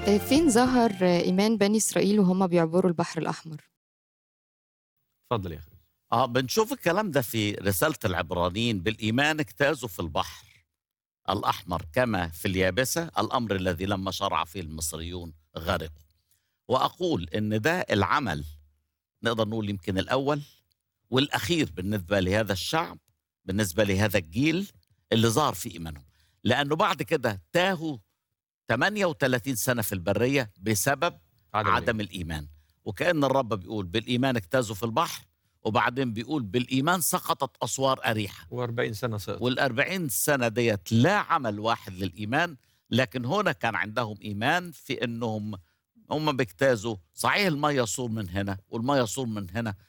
آآ فين ظهر إيمان بني إسرائيل وهُم بيعبروا البحر الأحمر؟ اتفضل يا أخي. آه، بنشوف الكلام ده في رسالة العبرانيين، بالإيمان اجتازوا في البحر الأحمر كما في اليابسة، الأمر الذي لما شرع فيه المصريون غرقوا. وأقول إن ده العمل نقدر نقول يمكن الأول والأخير بالنسبة لهذا الشعب، بالنسبة لهذا الجيل اللي ظهر في إيمانهم، لأنه بعد كده تاهوا 38 سنة في البرية بسبب عدم عدم الإيمان، وكأن الرب بيقول بالإيمان اجتازوا في البحر، وبعدين بيقول بالإيمان سقطت أسوار أريحة. و40 سنة سقط. وال40 سنة ديّة لا عمل واحد للإيمان، لكن هنا كان عندهم إيمان في إنهم هم بيجتازوا، صحيح المَيّة سور من هنا والمَيّة سور من هنا،